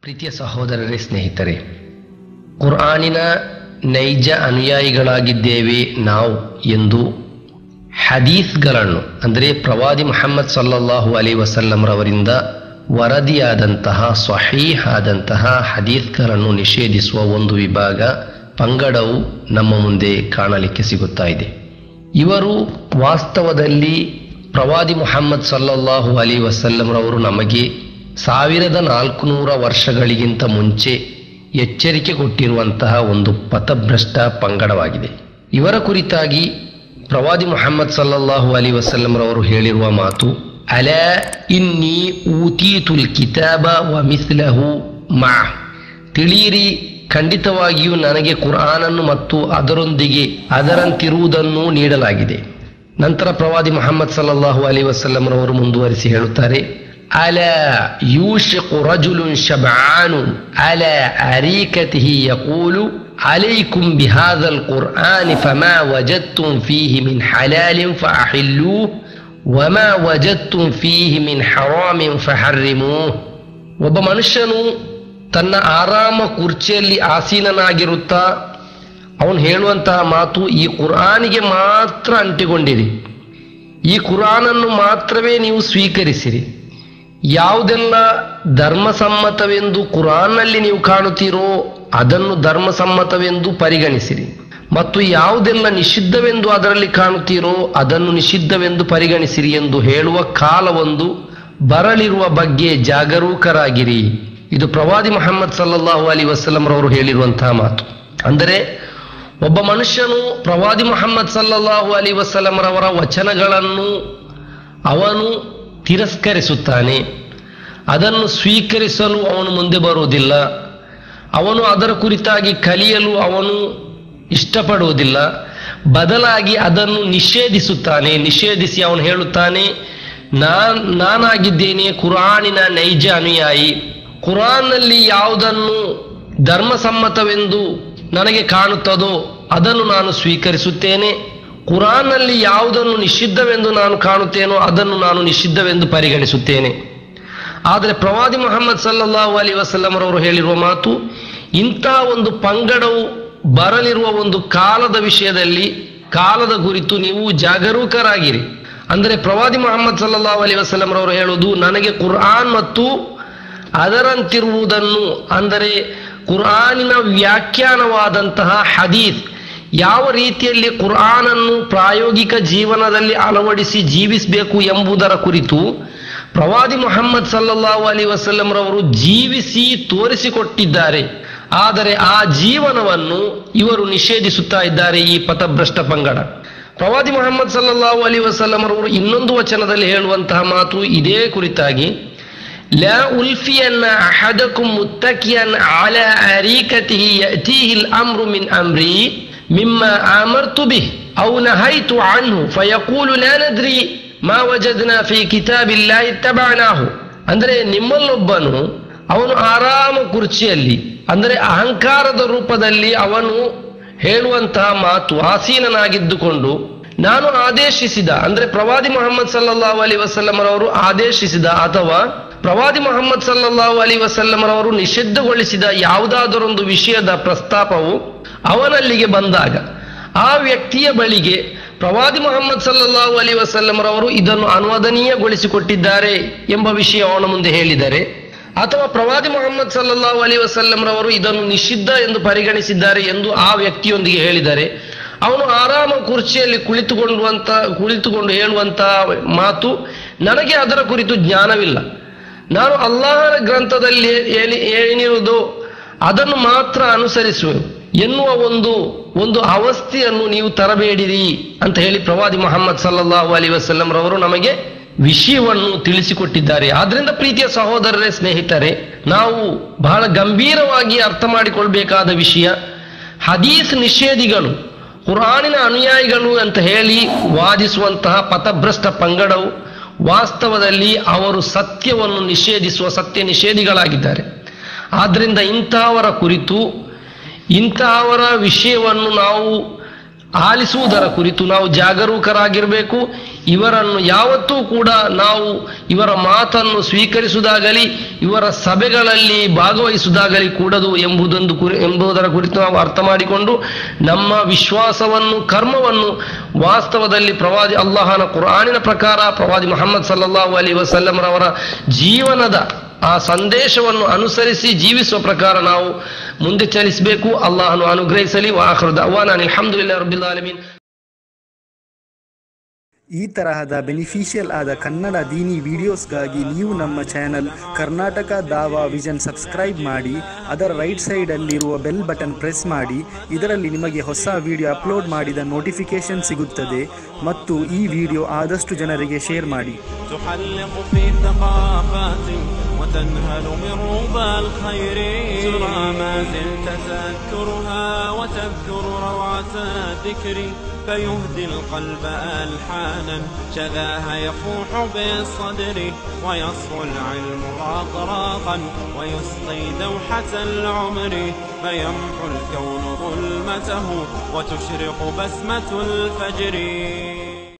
ಪ್ರೀತಿಯ ಸಹೋದರರೇ ಸ್ನೇಹಿತರೆ ಕುರ್ಆನಿನ ನೈಜ ಅನುಯಾಯಿಗಳಾಗಿದ್ದೇವೆ ನಾವು ಎಂದು ಹದೀಸ್ಗಳನ್ನು ಅಂದರೆ ಪ್ರವಾದಿ ಮುಹಮ್ಮದ್ ಸಲ್ಲಲ್ಲಾಹು ಅಲಿ ವಸಲ್ಲಂರವರಿಂದ ವರದಿಯಾದಂತಹ ಸ್ವಹೀಹ್ ಆದಂತಹ ಹದೀಸ್ಗಳನ್ನು ನಿಷೇಧಿಸುವ ಒಂದು ವಿಭಾಗ ಪಂಗಡವು ನಮ್ಮ ಮುಂದೆ ಕಾಣಲಿಕ್ಕೆ ಸಿಗುತ್ತಾ ಇದೆ ಇವರು ವಾಸ್ತವದಲ್ಲಿ ಪ್ರವಾದಿ ಮುಹಮ್ಮದ್ ಸಲ್ಲಲ್ಲಾಹು ಅಲಿ ವಸಲ್ಲಂರವರು ನಮಗೆ ಸಾವಿರದ ನಾಲ್ಕುನೂರ ವರ್ಷಗಳಿಗಿಂತ ಮುಂಚೆ ಎಚ್ಚರಿಕೆ ಕೊಟ್ಟಿರುವಂತಹ ಒಂದು ಪಥಭ್ರಷ್ಟ ಪಂಗಡವಾಗಿದೆ ಇವರ ಕುರಿತಾಗಿ ಪ್ರವಾದಿ ಮುಹಮ್ಮದ್ ಸಲ್ಲಲ್ಲಾಹು ಅಲಿ ವಸಲ್ಲಂರವರು ಹೇಳಿರುವ ಮಾತು ಅಲ ಇನ್ನಿ ಊತೀತುಲ್ ಕಿತಾಬ ವ ಮಿಸ್ಲಹು ಮಾ ತಿಳಿಯಿರಿ ಖಂಡಿತವಾಗಿಯೂ ನನಗೆ ಕುರ್ಆನನ್ನು ಮತ್ತು ಅದರೊಂದಿಗೆ ಅದರಂತಿರುವುದನ್ನು ನೀಡಲಾಗಿದೆ ನಂತರ ಪ್ರವಾದಿ ಮುಹಮ್ಮದ್ ಸಲ್ಲಲ್ಲಾಹು ಅಲಿ ವಸಲ್ಲಂರವರು ಮುಂದುವರಿಸಿ ಹೇಳುತ್ತಾರೆ ಅಲ ಯೂಶಿಕು ರಜುಲುನ್ ಶಬಾನು ಅಲ ಅರೀಕತಿಹಿ ಯಕೂಲು عليكم بهذا القرآن فما وجدتم فيه من حلال فأحلوه وما وجدتم فيه من حرام فحرموه ಒಬ್ಬ ಮನುಷ್ಯನು ತನ್ನ ಆರಾಮ ಕುರ್ಚಿಯಲ್ಲಿ ಆಸೀನನಾಗಿರುತ್ತಾ ಅವನು ಹೇಳುವಂತಹ ಮಾತು ಈ ಕುರಾನಿಗೆ ಮಾತ್ರ ಅಂಟಿಕೊಂಡಿರಿ ಈ ಕುರಾನನ್ನು ಮಾತ್ರವೇ ನೀವು ಸ್ವೀಕರಿಸಿರಿ ಯಾವುದೆಲ್ಲ ಧರ್ಮಸಮ್ಮತವೆಂದು ಕುರಾನ್ನಲ್ಲಿ ನೀವು ಕಾಣುತ್ತೀರೋ ಅದನ್ನು ಧರ್ಮಸಮ್ಮತವೆಂದು ಪರಿಗಣಿಸಿರಿ ಮತ್ತು ಯಾವುದೆಲ್ಲ ನಿಷಿದ್ಧವೆಂದು ಅದರಲ್ಲಿ ಕಾಣುತ್ತೀರೋ ಅದನ್ನು ನಿಷಿದ್ಧವೆಂದು ಪರಿಗಣಿಸಿರಿ ಎಂದು ಹೇಳುವ ಕಾಲವೊಂದು ಬರಲಿರುವ ಬಗ್ಗೆ ಜಾಗರೂಕರಾಗಿರಿ ಇದು ಪ್ರವಾದಿ ಮೊಹಮ್ಮದ್ ಸಲ್ಲಲ್ಲಾಹು ಅಲಿ ವಸಲಂರವರು ಹೇಳಿರುವಂತಹ ಮಾತು ಅಂದರೆ ಒಬ್ಬ ಮನುಷ್ಯನು ಪ್ರವಾದಿ ಮೊಹಮ್ಮದ್ ಸಲ್ಲಲ್ಲಾಹು ಅಲಿ ವಸಲಂರವರ ವಚನಗಳನ್ನು ಅವನು ತಿರಸ್ಕರಿಸುತ್ತಾನೆ ಅದನ್ನು ಸ್ವೀಕರಿಸಲು ಅವನು ಮುಂದೆ ಬರುವುದಿಲ್ಲ ಅವನು ಅದರ ಕುರಿತಾಗಿ ಕಲಿಯಲು ಅವನು ಇಷ್ಟಪಡುವುದಿಲ್ಲ ಬದಲಾಗಿ ಅದನ್ನು ನಿಷೇಧಿಸುತ್ತಾನೆ ನಿಷೇಧಿಸಿ ಅವನು ಹೇಳುತ್ತಾನೆ ನಾನ್ ನಾನಾಗಿದ್ದೇನೆ ಕುರಾನಿನ ನೈಜ ಅನುಯಾಯಿ ಕುರಾನ್ನಲ್ಲಿ ಯಾವುದನ್ನು ಧರ್ಮಸಮ್ಮತವೆಂದು ನನಗೆ ಕಾಣುತ್ತದೋ ಅದನ್ನು ನಾನು ಸ್ವೀಕರಿಸುತ್ತೇನೆ ಕುರಾನ್ನಲ್ಲಿ ಯಾವುದನ್ನು ನಿಷಿದ್ಧವೆಂದು ನಾನು ಕಾಣುತ್ತೇನೋ ಅದನ್ನು ನಾನು ನಿಷಿದ್ಧವೆಂದು ಪರಿಗಣಿಸುತ್ತೇನೆ ಆದರೆ ಪ್ರವಾದಿ ಮೊಹಮ್ಮದ್ ಸಲ್ಲಲ್ಲಾಹು ಅಲಿ ವಸಲ್ಲಂರವರು ಹೇಳಿರುವ ಮಾತು ಇಂತಹ ಒಂದು ಪಂಗಡವು ಬರಲಿರುವ ಒಂದು ಕಾಲದ ವಿಷಯದಲ್ಲಿ ಕಾಲದ ಕುರಿತು ನೀವು ಜಾಗರೂಕರಾಗಿರಿ ಅಂದರೆ ಪ್ರವಾದಿ ಮೊಹಮ್ಮದ್ ಸಲ್ಲಲ್ಲಾಹು ಅಲಿ ವಸಲ್ಲಂರವರು ಹೇಳುವುದು ನನಗೆ ಕುರ್ಆನ್ ಮತ್ತು ಅದರಂತಿರುವುದನ್ನು ಅಂದರೆ ಕುರ್ಆನಿನ ವ್ಯಾಖ್ಯಾನವಾದಂತಹ ಹದೀಸ್ ಯಾವ ರೀತಿಯಲ್ಲಿ ಕುರ್ಆನನ್ನು ಪ್ರಾಯೋಗಿಕ ಜೀವನದಲ್ಲಿ ಅಳವಡಿಸಿ ಜೀವಿಸಬೇಕು ಎಂಬುದರ ಕುರಿತು ಪ್ರವಾದಿ ಮೊಹಮ್ಮದ್ ಸಲ್ಲಲ್ಲಾಹು ಅಲಿ ವಸಲ್ಲಂರವರು ಜೀವಿಸಿ ತೋರಿಸಿಕೊಟ್ಟಿದ್ದಾರೆ ಆದರೆ ಆ ಜೀವನವನ್ನು ಇವರು ನಿಷೇಧಿಸುತ್ತಾ ಇದ್ದಾರೆ ಈ ಪಥಭ್ರಷ್ಟ ಪಂಗಡ ಪ್ರವಾದಿ ಮೊಹಮ್ಮದ್ ಸಲ್ಲಲ್ಲಾಹು ಅಲಿ ವಸಲ್ಲಂರವರು ಇನ್ನೊಂದು ವಚನದಲ್ಲಿ ಹೇಳುವಂತಹ ಮಾತು ಇದೇ ಕುರಿತಾಗಿ لا ألفين أحدكم متكئا على أريكته يأتيه الأمر من أمري مما آمرت به أو نهيت عنه فيقول لا ندري ما وجدنا في كتاب الله اتبعناه ಅಂದರೆ ನಿಮ್ಮಲ್ಲೊಬ್ಬನು ಅವನು ಆರಾಮ ಕುರ್ಚಿಯಲ್ಲಿ ಅಂದರೆ ಅಹಂಕಾರದ ರೂಪದಲ್ಲಿ ಅವನು ಹೇಳುವಂತಹ ಮಾತು ಆಸೀನನಾಗಿದ್ದುಕೊಂಡು ನಾನು ಆದೇಶಿಸಿದ ಅಂದ್ರೆ ಪ್ರವಾದಿ ಮೊಹಮ್ಮದ್ ಸಲ್ಲಲ್ಲಾಹು ಅಲಿ ವಸಲ್ಲಮರವರು ಆದೇಶಿಸಿದ ಅಥವಾ ಪ್ರವಾದಿ ಮೊಹಮ್ಮದ್ ಸಲ್ಲಲ್ಲಾಹು ಅಲಿ ವಸಲ್ಲಮರವರು ನಿಷಿದ್ಧಗೊಳಿಸಿದ ಯಾವುದಾದರೊಂದು ವಿಷಯದ ಪ್ರಸ್ತಾಪವು ಅವನಲ್ಲಿಗೆ ಬಂದಾಗ ಆ ವ್ಯಕ್ತಿಯ ಬಳಿಗೆ ಪ್ರವಾದಿ ಮೊಹಮ್ಮದ್ ಸಲ್ಲಲ್ಲಾಹು ಅಲಿ ವಸಲ್ಲಂರವರು ಇದನ್ನು ಅನುವದನೀಯಗೊಳಿಸಿಕೊಟ್ಟಿದ್ದಾರೆ ಎಂಬ ವಿಷಯ ಅವನ ಮುಂದೆ ಹೇಳಿದರೆ ಅಥವಾ ಪ್ರವಾದಿ ಮೊಹಮ್ಮದ್ ಸಲ್ಲಲ್ಲಾಹು ಅಲಿ ವಸಲ್ಲಂರವರು ಇದನ್ನು ನಿಷಿದ್ಧ ಎಂದು ಪರಿಗಣಿಸಿದ್ದಾರೆ ಎಂದು ಆ ವ್ಯಕ್ತಿಯೊಂದಿಗೆ ಹೇಳಿದರೆ ಅವನು ಆರಾಮ ಕುರ್ಚಿಯಲ್ಲಿ ಕುಳಿತುಕೊಳ್ಳುವಂತ ಕುಳಿತುಕೊಂಡು ಹೇಳುವಂತಹ ಮಾತು ನನಗೆ ಅದರ ಕುರಿತು ಜ್ಞಾನವಿಲ್ಲ ನಾನು ಅಲ್ಲಾಹನ ಗ್ರಂಥದಲ್ಲಿ ಏನಿ ಏನಿರುವುದೋ ಅದನ್ನು ಮಾತ್ರ ಅನುಸರಿಸುವೆ ಎನ್ನುವ ಒಂದು ಒಂದು ಅವಸ್ಥೆಯನ್ನು ನೀವು ತರಬೇಡಿರಿ ಅಂತ ಹೇಳಿ ಪ್ರವಾದಿ ಮೊಹಮ್ಮದ್ ಸಲ್ಲಲ್ಲಾಹು ಅಲಿ ವಸಲ್ಲಂರವರು ನಮಗೆ ವಿಷಯವನ್ನು ತಿಳಿಸಿಕೊಟ್ಟಿದ್ದಾರೆ ಆದ್ರಿಂದ ಪ್ರೀತಿಯ ಸಹೋದರರೇ ಸ್ನೇಹಿತರೆ ನಾವು ಬಹಳ ಗಂಭೀರವಾಗಿ ಅರ್ಥ ಮಾಡಿಕೊಳ್ಬೇಕಾದ ವಿಷಯ ಹದೀಸ್ ನಿಷೇಧಿಗಳು ಕುರಾನಿನ ಅನುಯಾಯಿಗಳು ಅಂತ ಹೇಳಿ ವಾದಿಸುವಂತಹ ಪಥಭ್ರಷ್ಟ ಪಂಗಡವು ವಾಸ್ತವದಲ್ಲಿ ಅವರು ಸತ್ಯವನ್ನು ನಿಷೇಧಿಸುವ ಸತ್ಯ ನಿಷೇಧಿಗಳಾಗಿದ್ದಾರೆ ಆದ್ರಿಂದ ಇಂತಹವರ ಕುರಿತು ಇಂತಹವರ ವಿಷಯವನ್ನು ನಾವು ಆಲಿಸುವುದರ ಕುರಿತು ನಾವು ಜಾಗರೂಕರಾಗಿರಬೇಕು ಇವರನ್ನು ಯಾವತ್ತೂ ಕೂಡ ನಾವು ಇವರ ಮಾತನ್ನು ಸ್ವೀಕರಿಸುವುದಾಗಲಿ ಇವರ ಸಭೆಗಳಲ್ಲಿ ಭಾಗವಹಿಸುವುದಾಗಲಿ ಕೂಡದು ಎಂಬುದೊಂದು ಕುರಿ ಎಂಬುದರ ಕುರಿತು ನಾವು ಅರ್ಥ ಮಾಡಿಕೊಂಡು ನಮ್ಮ ವಿಶ್ವಾಸವನ್ನು ಕರ್ಮವನ್ನು ವಾಸ್ತವದಲ್ಲಿ ಪ್ರವಾದಿ ಅಲ್ಲಾಹನ ಕುರಾನಿನ ಪ್ರಕಾರ ಪ್ರವಾದಿ ಮೊಹಮ್ಮದ್ ಸಲ್ಲಲ್ಲಾಹು ಅಲಿ ವಸಲ್ಲಂರವರ ಜೀವನದ ಆ ಸಂದೇಶವನ್ನು ಅನುಸರಿಸಿ ಜೀವಿಸುವ ಪ್ರಕಾರ ನಾವು ಮುಂದೆ ಚಲಿಸಬೇಕು ಅಲ್ಲಾಹನು ಅನುಗ್ರಹಿಸಲಿ ವಾಹೃದ ಅವಾನ ಅಲ್ಹಮ್ದುಲಿಲ್ಲಾಹ ರಬ್ಬಿಲ್ ಆಲಮೀನ್ ಈ ತರಹದ ಬೆನಿಫಿಷಿಯಲ್ ಆದ ಕನ್ನಡ ದೀನಿ ವಿಡಿಯೋಸ್ಗಾಗಿ ನೀವು ನಮ್ಮ ಚಾನೆಲ್ ಕರ್ನಾಟಕ ದಾವಾ ವಿಷನ್ ಸಬ್ಸ್ಕ್ರೈಬ್ ಮಾಡಿ ಅದರ ರೈಟ್ ಸೈಡಲ್ಲಿರುವ ಬೆಲ್ ಬಟನ್ ಪ್ರೆಸ್ ಮಾಡಿ ಇದರಲ್ಲಿ ನಿಮಗೆ ಹೊಸ ವಿಡಿಯೋ ಅಪ್ಲೋಡ್ ಮಾಡಿದ ನೋಟಿಫಿಕೇಶನ್ ಸಿಗುತ್ತದೆ ಮತ್ತು ಈ ವಿಡಿಯೋ ಆದಷ್ಟು ಜನರಿಗೆ ಶೇರ್ ಮಾಡಿ تحلق في ثقافات وتنهل من ربى الخير ترى ما زلت تذكرها وتذكر روعة الذكر فيهدي القلب ألحانا شذاها يفوح بالصدر ويصفو العلم راقراقا ويسقي دوحة العمر فيمحو الكون ظلمته وتشرق بسمة الفجر